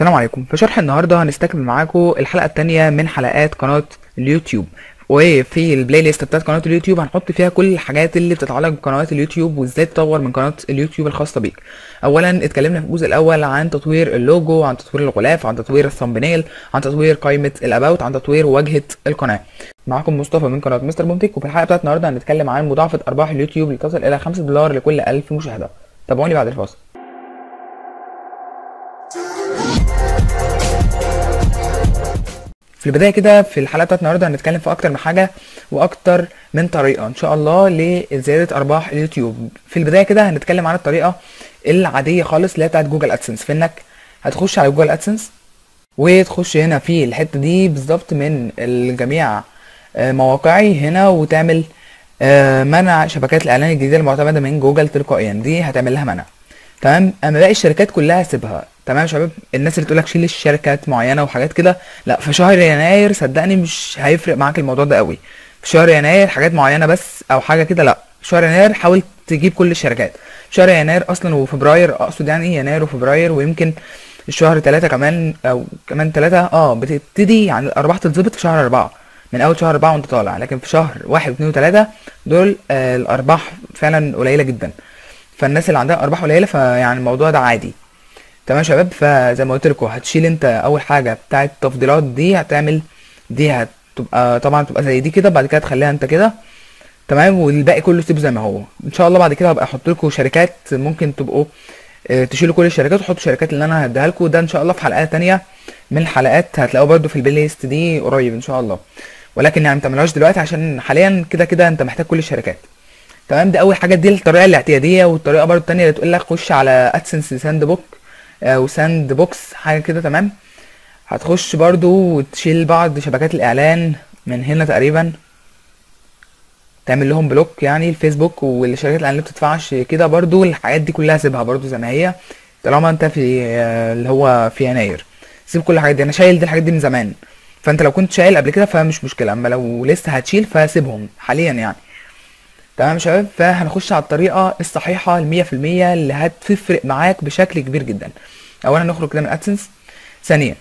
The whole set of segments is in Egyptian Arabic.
السلام عليكم في شرح النهارده هنستكمل معاكم الحلقه الثانيه من حلقات قناه اليوتيوب وفي البلاي ليست بتاعت قناه اليوتيوب هنحط فيها كل الحاجات اللي بتتعلق بقناه اليوتيوب وازاي تطور من قناه اليوتيوب الخاصه بيك اولا اتكلمنا في الجزء الاول عن تطوير اللوجو عن تطوير الغلاف عن تطوير الثامبنيل عن تطوير قائمه الاباوت عن تطوير واجهه القناه معاكم مصطفى من قناه مستر بومتك وفي الحلقه بتاعت النهارده هنتكلم عن مضاعفه ارباح اليوتيوب لتصل الى 5 دولار لكل 1000 مشاهده تابعوني بعد الفاصل في البدايه كده في الحلقه بتاعت النهارده هنتكلم في اكتر من حاجه واكتر من طريقه ان شاء الله لزياده ارباح اليوتيوب في البدايه كده هنتكلم عن الطريقه العاديه خالص اللي هي بتاعت جوجل ادسنس في انك هتخش على جوجل ادسنس وتخش هنا في الحته دي بالظبط من الجميع آه، مواقعي هنا وتعمل آه، منع شبكات الاعلان الجديده المعتمده من جوجل تلقائيا دي هتعمل لها منع تمام اما باقي الشركات كلها سيبها تمام يا شباب الناس اللي تقولك شيل الشركات معينه وحاجات كده لا في شهر يناير صدقني مش هيفرق معاك الموضوع ده قوي في شهر يناير حاجات معينه بس او حاجه كده لا في شهر يناير حاول تجيب كل الشركات شهر يناير اصلا وفبراير اقصد يعني يناير وفبراير ويمكن الشهر ثلاثة كمان او كمان ثلاثة اه بتبتدي يعني الارباح تتظبط في شهر اربعة من اول شهر اربعة وانت طالع لكن في شهر واحد واثنين وثلاثة دول آه الارباح فعلا قليلة جدا فالناس اللي عندها ارباح قليله فيعني الموضوع ده عادي تمام يا شباب فزي ما قلت لكم هتشيل انت اول حاجه بتاعه التفضيلات دي هتعمل دي هتبقى طبعا تبقى زي دي كده بعد كده تخليها انت كده تمام والباقي كله سيبه زي ما هو ان شاء الله بعد كده هبقى احط لكم شركات ممكن تبقوا اه، تشيلوا كل الشركات وتحطوا الشركات اللي انا هديها لكم ده ان شاء الله في حلقات تانية من الحلقات هتلاقوه برده في البلاي ليست دي قريب ان شاء الله ولكن يعني متعملوهاش دلوقتي عشان حاليا كده كده انت محتاج كل الشركات تمام دي اول حاجه دي الطريقه الاعتياديه والطريقه برضو التانية اللي تقول لك خش على ادسنس ساند بوك او ساند بوكس حاجه كده تمام هتخش برضو وتشيل بعض شبكات الاعلان من هنا تقريبا تعمل لهم بلوك يعني الفيسبوك والشركات الاعلان اللي بتدفعش كده برضو الحاجات دي كلها سيبها برضو زي ما هي طالما انت في آه، اللي هو في يناير سيب كل الحاجات دي انا شايل دي الحاجات دي من زمان فانت لو كنت شايل قبل كده فمش مشكله اما لو لسه هتشيل فسيبهم حاليا يعني تمام يا شباب فهنخش على الطريقة الصحيحة المية في المية اللي هتفرق معاك بشكل كبير جدا أولا نخرج كده من أدسنس ثانيا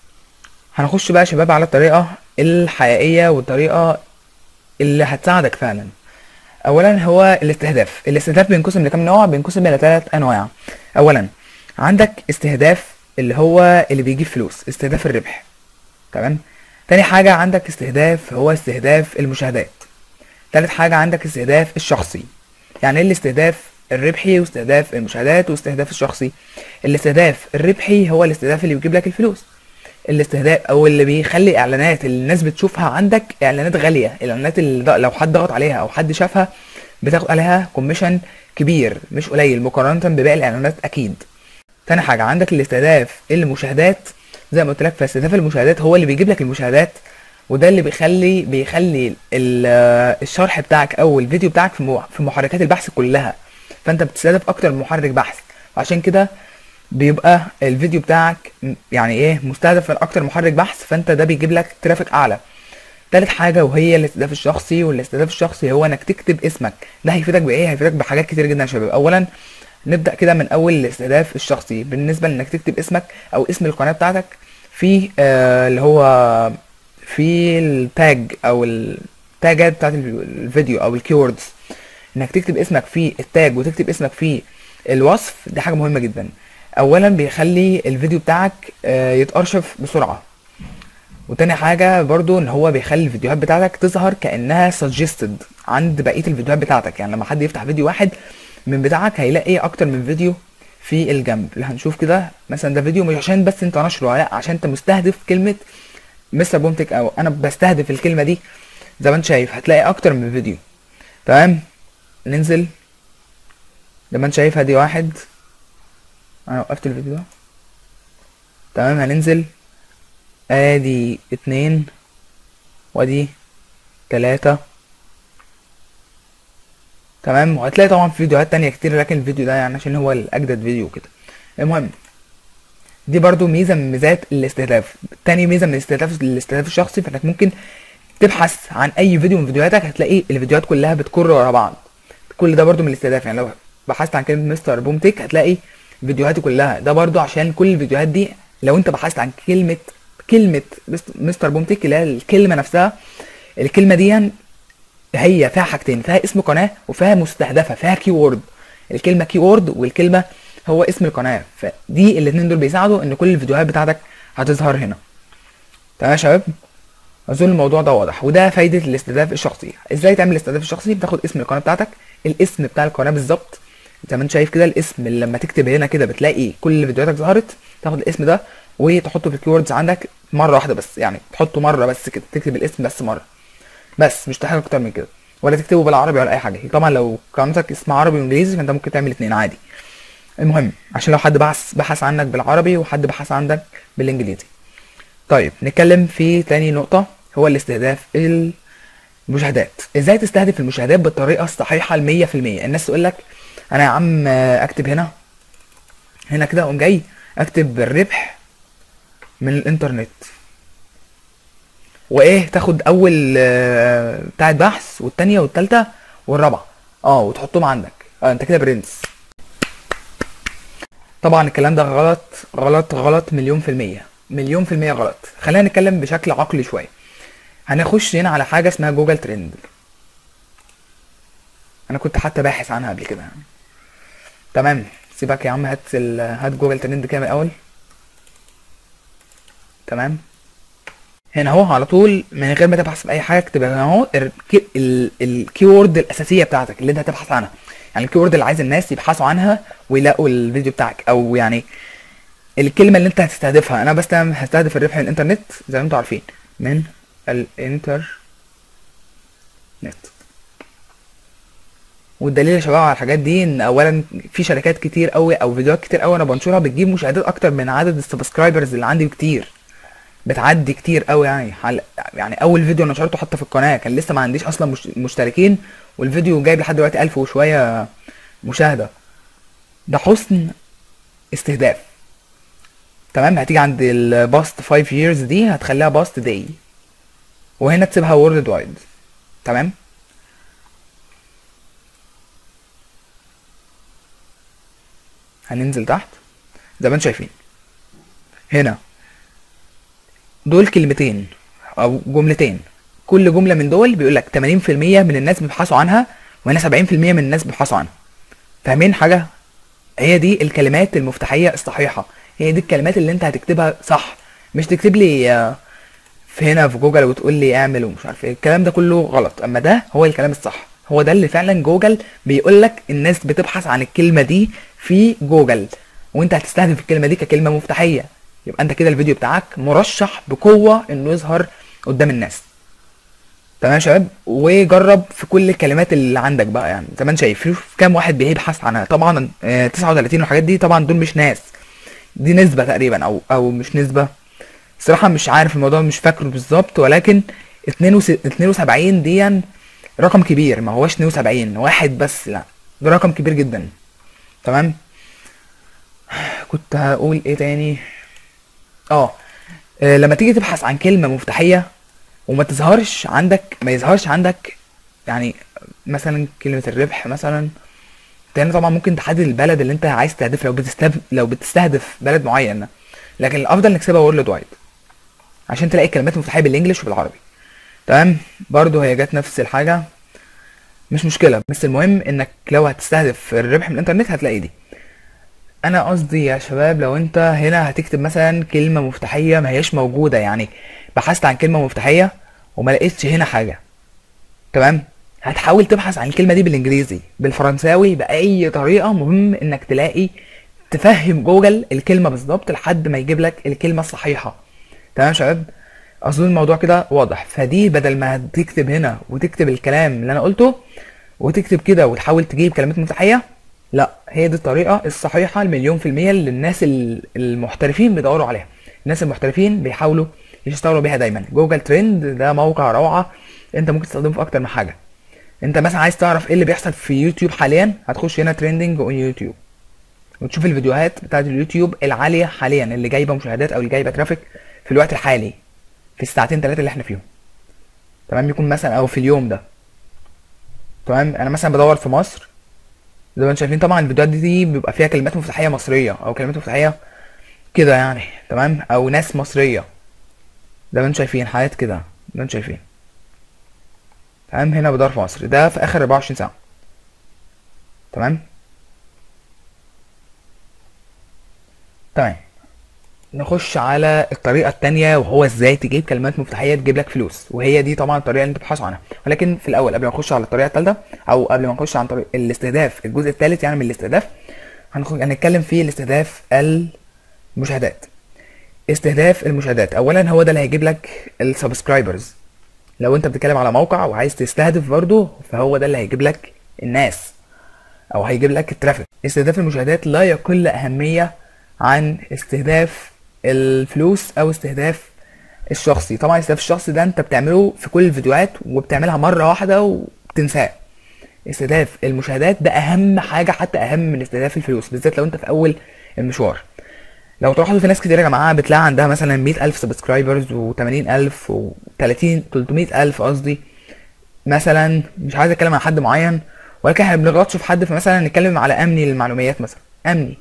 هنخش بقى يا شباب على الطريقة الحقيقية والطريقة اللي هتساعدك فعلا أولا هو الاستهداف الاستهداف بينقسم لكام نوع بينقسم إلى ثلاث أنواع أولا عندك استهداف اللي هو اللي بيجيب فلوس استهداف الربح تمام تاني حاجة عندك استهداف هو استهداف المشاهدات تالت حاجة عندك استهداف الشخصي يعني ايه الاستهداف الربحي واستهداف المشاهدات واستهداف الشخصي الاستهداف الربحي هو الاستهداف اللي بيجيب لك الفلوس الاستهداف او اللي بيخلي اعلانات اللي الناس بتشوفها عندك اعلانات غالية الاعلانات اللي ض- لو حد ضغط عليها او حد شافها بتاخد عليها كوميشن كبير مش قليل مقارنة بباقي الاعلانات اكيد تاني حاجة عندك الاستهداف المشاهدات زي ما قلت لك فاستهداف المشاهدات هو اللي بيجيب لك المشاهدات وده اللي بيخلي بيخلي ال- آه، الشرح بتاعك او الفيديو بتاعك في مو- في محركات البحث كلها فانت بتستهدف اكتر من محرك بحث عشان كده بيبقى الفيديو بتاعك م- يعني ايه مستهدف من اكتر محرك بحث فانت ده بيجيب لك ترافيك اعلى تالت حاجة وهي الاستهداف الشخصي والاستهداف الشخصي هو انك تكتب اسمك ده هيفيدك بايه هيفيدك بحاجات كتير جدا يا شباب اولا نبدأ كده من اول الاستهداف الشخصي بالنسبة لانك تكتب اسمك او اسم القناة بتاعتك في آه اللي هو في التاج او التاجات بتاعت ال- الفيديو او الكيوردز انك تكتب اسمك في التاج وتكتب اسمك في الوصف دي حاجة مهمة جدا اولا بيخلي الفيديو بتاعك آه، يتأرشف بسرعة وتاني حاجة برضو ان هو بيخلي الفيديوهات بتاعتك تظهر كأنها suggested عند بقية الفيديوهات بتاعتك يعني لما حد يفتح فيديو واحد من بتاعك هيلاقي اكتر من فيديو في الجنب اللي هنشوف كده مثلا ده فيديو مش عشان بس انت نشره لا عشان انت مستهدف كلمة مستر بومتك او انا بستهدف الكلمة دي زي ما انت شايف هتلاقي اكتر من فيديو تمام ننزل زي ما انت شايف ادي واحد انا وقفت الفيديو ده تمام هننزل ادي اتنين وادي تلاتة تمام وهتلاقي طبعا في فيديوهات تانية كتير لكن الفيديو ده يعني عشان هو الاجدد فيديو كده المهم دي برضو ميزة من ميزات الاستهداف تاني ميزة من الاستهداف الاستهداف الشخصي فانك ممكن تبحث عن اي فيديو من فيديوهاتك هتلاقي الفيديوهات كلها بتكر ورا بعض كل ده برضو من الاستهداف يعني لو بحثت عن كلمة مستر بومتك هتلاقي فيديوهاتي كلها ده برضو عشان كل الفيديوهات دي لو انت بحثت عن كلمه كلمه مست- مستر بومتك اللي هي الكلمه نفسها الكلمه دي هي فيها حاجتين فيها اسم قناه وفيها مستهدفه فيها كي وورد الكلمه كي وورد والكلمه هو اسم القناه فدي الاثنين دول بيساعدوا ان كل الفيديوهات بتاعتك هتظهر هنا تمام يا شباب اظن الموضوع ده واضح وده فايده الاستهداف الشخصي ازاي تعمل الاستهداف الشخصي بتاخد اسم القناه بتاعتك الاسم بتاع القناه بالظبط زي ما انت شايف كده الاسم اللي لما تكتب هنا كده بتلاقي كل فيديوهاتك ظهرت تاخد الاسم ده وتحطه في الكيوردز عندك مره واحده بس يعني تحطه مره بس كده تكتب الاسم بس مره بس مش تحتاج اكتر من كده ولا تكتبه بالعربي ولا اي حاجه طبعا لو قناتك اسمها عربي وانجليزي فانت ممكن تعمل اتنين عادي المهم عشان لو حد بحث بحث عنك بالعربي وحد بحث عنك بالانجليزي طيب نتكلم في تاني نقطة هو الاستهداف المشاهدات ازاي تستهدف المشاهدات بالطريقة الصحيحة المية في المية الناس تقول لك انا يا عم آه، اكتب هنا هنا كده اقوم جاي اكتب الربح من الانترنت وايه تاخد اول آه، بتاعة بحث والتانية والتالتة والرابعة اه وتحطهم عندك اه انت كده برنس طبعا الكلام ده غلط غلط غلط مليون في المية مليون في المية غلط خلينا نتكلم بشكل عقلي شوية هنخش هنا على حاجة اسمها جوجل ترند انا كنت حتى باحث عنها قبل كده تمام سيبك يا عم هات ال... هات جوجل ترند كده من الاول تمام هنا اهو على طول من غير ما تبحث في اي حاجه اكتب هنا اهو الكيورد الاساسيه بتاعتك اللي انت هتبحث عنها يعني الكيورد اللي عايز الناس يبحثوا عنها ويلاقوا الفيديو بتاعك او يعني الكلمه اللي انت هتستهدفها انا بس هستهدف الربح من الانترنت زي ما انتم عارفين من الانترنت والدليل يا شباب على الحاجات دي ان اولا في شركات كتير قوي او فيديوهات كتير قوي انا بنشرها بتجيب مشاهدات اكتر من عدد السبسكرايبرز اللي عندي بكتير بتعدي كتير قوي يعني حل... يعني اول فيديو نشرته حتى في القناه كان لسه ما عنديش اصلا مش... مشتركين والفيديو جايب لحد دلوقتي ألف وشويه مشاهده ده حسن استهداف تمام هتيجي عند الباست 5 years دي هتخليها باست داي وهنا تسيبها وورلد وايد تمام هننزل تحت زي ما انتم شايفين هنا دول كلمتين او جملتين كل جمله من دول بيقول لك 80% من الناس بيبحثوا عنها وهنا 70% من الناس بيبحثوا عنها فاهمين حاجه هي دي الكلمات المفتاحيه الصحيحه هي دي الكلمات اللي انت هتكتبها صح مش تكتب لي آه، في هنا في جوجل وتقول لي اعمل ومش عارف ايه الكلام ده كله غلط اما ده هو الكلام الصح هو ده اللي فعلا جوجل بيقول لك الناس بتبحث عن الكلمه دي في جوجل وانت هتستهدف الكلمه دي ككلمه مفتاحيه يبقى انت كده الفيديو بتاعك مرشح بقوه انه يظهر قدام الناس تمام يا شباب وجرب في كل الكلمات اللي عندك بقى يعني زي ما انت شايف شوف كام واحد بيبحث عنها طبعا آه، 39 والحاجات دي طبعا دول مش ناس دي نسبة تقريبا او او مش نسبة الصراحة مش عارف الموضوع مش فاكره بالظبط ولكن 72 دي رقم كبير ما هوش 72 واحد بس لا ده رقم كبير جدا تمام كنت هقول ايه تاني اه آه، لما تيجي تبحث عن كلمة مفتاحية وما تظهرش عندك ما يظهرش عندك يعني مثلا كلمة الربح مثلا تاني طبعا ممكن تحدد البلد اللي انت عايز تستهدف لو بتستهدف لو بتستهدف بلد معين لكن الافضل انك تسيبها وورلد وايد عشان تلاقي كلمات مفتاحيه بالانجلش وبالعربي تمام برضو هي جت نفس الحاجه مش مشكله بس المهم انك لو هتستهدف الربح من الانترنت هتلاقي دي انا قصدي يا شباب لو انت هنا هتكتب مثلا كلمه مفتاحيه ما هياش موجوده يعني بحثت عن كلمه مفتاحيه وما لقيتش هنا حاجه تمام هتحاول تبحث عن الكلمه دي بالانجليزي بالفرنساوي باي طريقه مهم انك تلاقي تفهم جوجل الكلمه بالظبط لحد ما يجيب لك الكلمه الصحيحه تمام يا شباب اظن الموضوع كده واضح فدي بدل ما تكتب هنا وتكتب الكلام اللي انا قلته وتكتب كده وتحاول تجيب كلمات مفتاحيه لا هي دي الطريقه الصحيحه المليون في الميه اللي الناس ال- المحترفين بيدوروا عليها الناس المحترفين بيحاولوا يشتغلوا بيها دايما جوجل ترند ده موقع روعه انت ممكن تستخدمه في اكتر من حاجه انت مثلا عايز تعرف ايه اللي بيحصل في يوتيوب حاليا هتخش هنا ترندنج اون يوتيوب وتشوف الفيديوهات بتاعت اليوتيوب العاليه حاليا اللي جايبه مشاهدات او اللي جايبه ترافيك في الوقت الحالي في الساعتين ثلاثه اللي احنا فيهم تمام يكون مثلا او في اليوم ده تمام انا مثلا بدور في مصر زي ما انتم شايفين طبعا الفيديوهات دي بيبقى فيها كلمات مفتاحيه مصريه او كلمات مفتاحيه كده يعني تمام او ناس مصريه ده ما انتم شايفين حاجات كده ده انتم شايفين تمام هنا بظرف مصر ده في اخر 24 ساعه تمام تمام نخش على الطريقة التانية وهو ازاي تجيب كلمات مفتاحية تجيب لك فلوس وهي دي طبعا الطريقة اللي انت بتبحث عنها ولكن في الأول قبل ما نخش على الطريقة التالتة أو قبل ما نخش عن طريق الاستهداف الجزء التالت يعني من الاستهداف هنخ- هنتكلم في الاستهداف المشاهدات استهداف المشاهدات أولا هو ده اللي هيجيب لك السبسكرايبرز لو انت بتتكلم على موقع وعايز تستهدف برضه فهو ده اللي هيجيب لك الناس او هيجيب لك الترافيك استهداف المشاهدات لا يقل اهميه عن استهداف الفلوس او استهداف الشخصي طبعا استهداف الشخصي ده انت بتعمله في كل الفيديوهات وبتعملها مره واحده وبتنساه استهداف المشاهدات ده اهم حاجه حتى اهم من استهداف الفلوس بالذات لو انت في اول المشوار لو تلاحظوا في ناس كتير يا جماعه بتلاقي عندها مثلا 100000 سبسكرايبرز و80000 و30 300000 قصدي مثلا مش عايز اتكلم عن حد معين ولكن احنا بنغلطش في حد فمثلا نتكلم على امني للمعلومات مثلا امني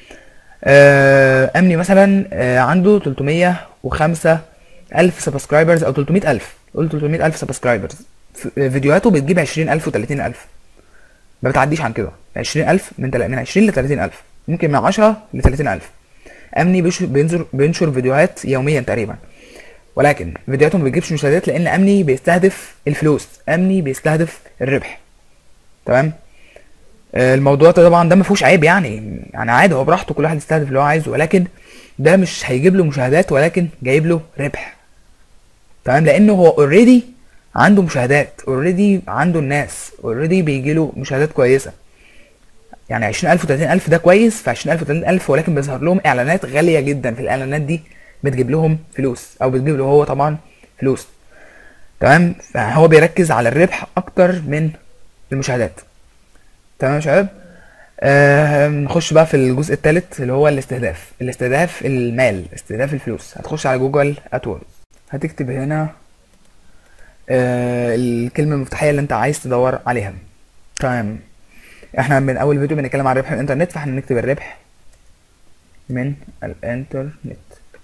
آه امني مثلا آه عنده 305 الف سبسكرايبرز او 300 الف قول 300 الف سبسكرايبرز فيديوهاته بتجيب 20000 و30000 ما بتعديش عن كده 20000 من تل... من 20 ل 30000 ممكن من 10 ل 30000 امني بيش- بينشر بينشر فيديوهات يوميا تقريبا ولكن فيديوهاته ما بتجيبش مشاهدات لان امني بيستهدف الفلوس امني بيستهدف الربح تمام آه، الموضوع ده طبعا ده ما فيهوش عيب يعني يعني عادي هو براحته كل واحد يستهدف اللي هو عايزه ولكن ده مش هيجيب له مشاهدات ولكن جايب له ربح تمام لانه هو اوريدي عنده مشاهدات اوريدي عنده الناس اوريدي بيجي له مشاهدات كويسه يعني 20000 و30000 ده كويس في 20000 و30000 ولكن بيظهر لهم اعلانات غاليه جدا في الاعلانات دي بتجيب لهم فلوس او بتجيب له هو طبعا فلوس تمام فهو بيركز على الربح اكتر من المشاهدات تمام يا شباب آه نخش بقى في الجزء الثالث اللي هو الاستهداف الاستهداف المال استهداف الفلوس هتخش على جوجل ادوردز هتكتب هنا آه الكلمة المفتاحية اللي انت عايز تدور عليها تمام احنا من اول فيديو بنتكلم عن الربح من الانترنت فاحنا نكتب الربح من الانترنت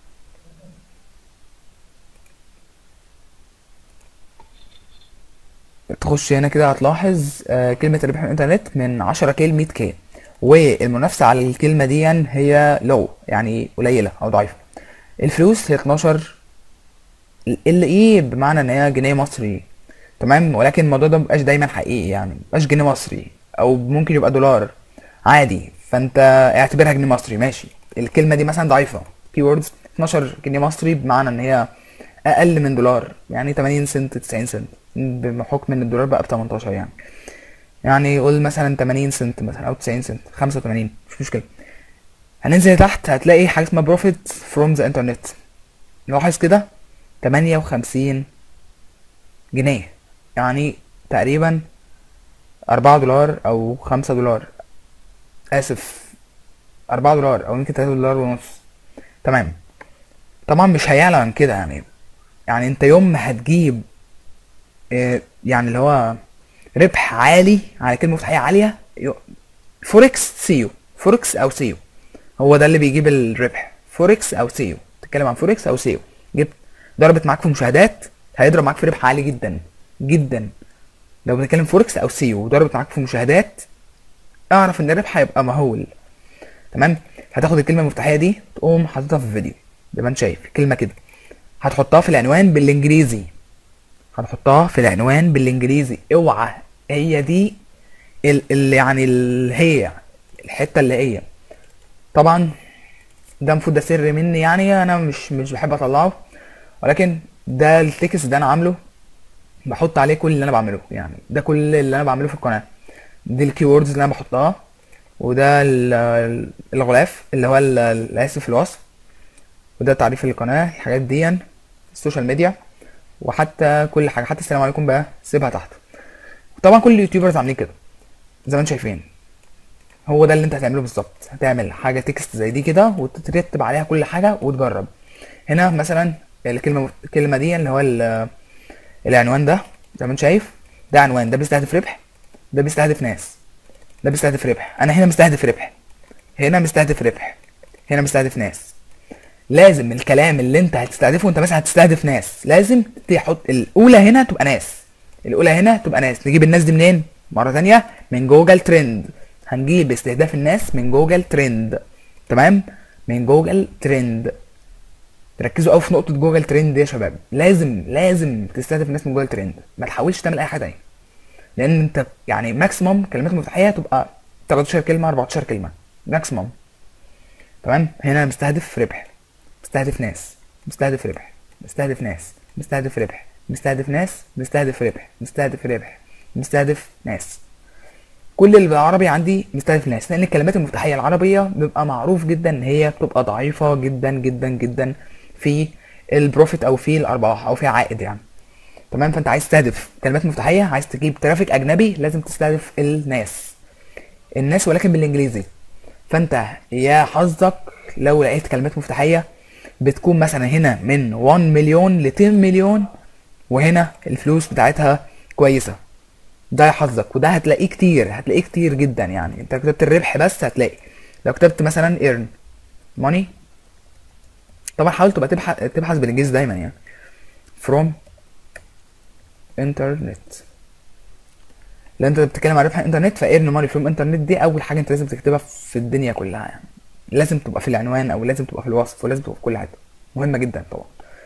تخش هنا كده هتلاحظ آه، كلمة الربح من الانترنت من 10 كي ل 100 كي والمنافسة على الكلمة دي هي لو يعني قليلة او ضعيفة الفلوس هي 12 ال ايه بمعنى ان هي جنيه مصري تمام ولكن الموضوع ده مبقاش دايما حقيقي يعني مبقاش جنيه مصري او ممكن يبقى دولار عادي فانت اعتبرها جنيه مصري ماشي الكلمة دي مثلا ضعيفة كيوردز 12 جنيه مصري بمعنى ان هي اقل من دولار يعني 80 سنت 90 سنت بحكم ان الدولار بقى ب 18 يعني يعني قول مثلا 80 سنت مثلا او 90 سنت 85 مش مشكله هننزل تحت هتلاقي حاجه اسمها بروفيت فروم ذا انترنت لاحظ كده 58 جنيه يعني تقريبا 4 دولار او 5 دولار اسف 4 دولار او يمكن 3 دولار ونص تمام طبعا مش هيعلى عن كده يعني يعني انت يوم ما هتجيب آه، يعني اللي هو ربح عالي على كلمة مفتاحية عالية يو- فوركس سيو فوركس او سيو هو ده اللي بيجيب الربح فوركس او سيو تتكلم عن فوركس او سيو جبت ضربت معاك في مشاهدات هيضرب معاك في ربح عالي جدا جدا لو بنتكلم فوركس او سيو وضربت معاك في مشاهدات اعرف ان الربح هيبقى مهول تمام هتاخد الكلمه المفتاحيه دي تقوم حاططها في الفيديو زي ما انت شايف كلمه كده هتحطها في العنوان بالانجليزي هنحطها في العنوان بالانجليزي اوعى هي دي ال ال يعني ال هي الحته اللي هي طبعا ده المفروض ده سر مني يعني انا مش مش بحب اطلعه ولكن ده التكست ده انا عامله بحط عليه كل اللي انا بعمله يعني ده كل اللي انا بعمله في القناه دي الكيوردز اللي انا بحطها وده ال- ال- الغلاف اللي هو ال- ال- اسف في الوصف وده تعريف القناه الحاجات دي السوشيال ميديا وحتى كل حاجه حتى السلام عليكم بقى سيبها تحت طبعا كل اليوتيوبرز عاملين كده زي ما انتم شايفين هو ده اللي انت هتعمله بالظبط هتعمل حاجه تكست زي دي كده وترتب عليها كل حاجه وتجرب هنا مثلا الكلمه الكلمه دي اللي هو ال- العنوان ده زي ما انت شايف ده عنوان ده بيستهدف ربح ده بيستهدف ناس ده بيستهدف ربح انا هنا مستهدف ربح هنا مستهدف ربح هنا مستهدف ناس لازم الكلام اللي انت هتستهدفه انت مثلا هتستهدف ناس لازم تحط الاولى هنا تبقى ناس الاولى هنا تبقى ناس نجيب الناس دي منين مره ثانيه من جوجل ترند هنجيب استهداف الناس من جوجل ترند تمام من جوجل ترند ركزوا قوي في نقطه جوجل ترند دي يا شباب لازم لازم تستهدف الناس من جوجل ترند ما تحاولش تعمل اي حاجه تانية لان انت يعني ماكسيموم كلمات مفتاحيه تبقى 13 كلمه 14 كلمه ماكسيموم تمام هنا مستهدف ربح مستهدف ناس مستهدف ربح مستهدف ناس مستهدف ربح مستهدف ناس مستهدف ربح مستهدف ربح مستهدف ناس كل اللي بالعربي عندي مستهدف ناس لان الكلمات المفتاحيه العربيه بيبقى معروف جدا ان هي بتبقى ضعيفه جدا جدا جدا في البروفيت او في الارباح او في عائد يعني تمام فانت عايز تستهدف كلمات مفتاحيه عايز تجيب ترافيك اجنبي لازم تستهدف الناس الناس ولكن بالانجليزي فانت يا حظك لو لقيت كلمات مفتاحيه بتكون مثلا هنا من 1 مليون ل 10 مليون وهنا الفلوس بتاعتها كويسه ده يا حظك وده هتلاقيه كتير هتلاقيه كتير جدا يعني انت لو كتبت الربح بس هتلاقي لو كتبت مثلا earn money طبعا حاول تبقى تبحث تبحث بالانجليزي دايما يعني from internet لو انت بتتكلم عن ربح الانترنت فايرن ماني فروم انترنت دي اول حاجه انت لازم تكتبها في الدنيا كلها يعني لازم تبقى في العنوان او لازم تبقى في الوصف ولازم تبقى في كل حاجه مهمه جدا طبعا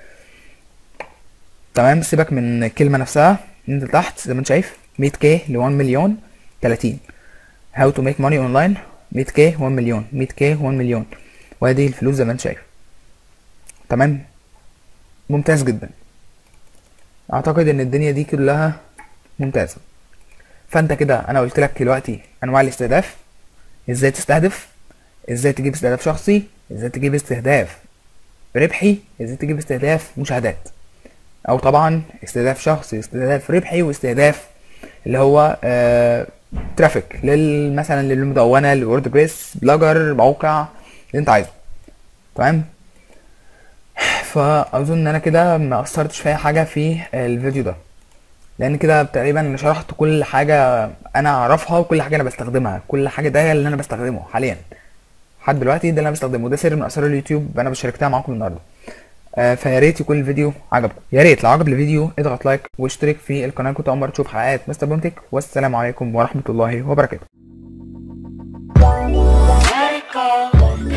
تمام سيبك من الكلمه نفسها انزل تحت زي ما انت شايف 100k ل 1 مليون 30 هاو تو ميك ماني اونلاين 100k 1 مليون 100k 1 مليون وادي الفلوس زي ما انت شايف تمام ممتاز جدا اعتقد ان الدنيا دي كلها ممتازه فانت كده انا قلت لك دلوقتي انواع الاستهداف ازاي تستهدف ازاي تجيب استهداف شخصي ازاي تجيب استهداف ربحي ازاي تجيب استهداف مشاهدات او طبعا استهداف شخصي استهداف ربحي واستهداف اللي هو آه ترافيك لل مثلا للمدونه لوردبريس بلوجر موقع اللي انت عايزه تمام فاظن ان انا كده ما قصرتش في اي حاجه في الفيديو ده لان كده تقريبا انا شرحت كل حاجه انا اعرفها وكل حاجه انا بستخدمها كل حاجه ده اللي انا بستخدمه حاليا لحد دلوقتي ده اللي انا بستخدمه ده سر من اسرار اليوتيوب انا بشاركتها معاكم النهارده آه فيا ريت يكون الفيديو عجبكم يا ريت لو عجب الفيديو اضغط لايك واشترك في القناه كنت اول مره تشوف حلقات مستر بونتك والسلام عليكم ورحمه الله وبركاته Let it go.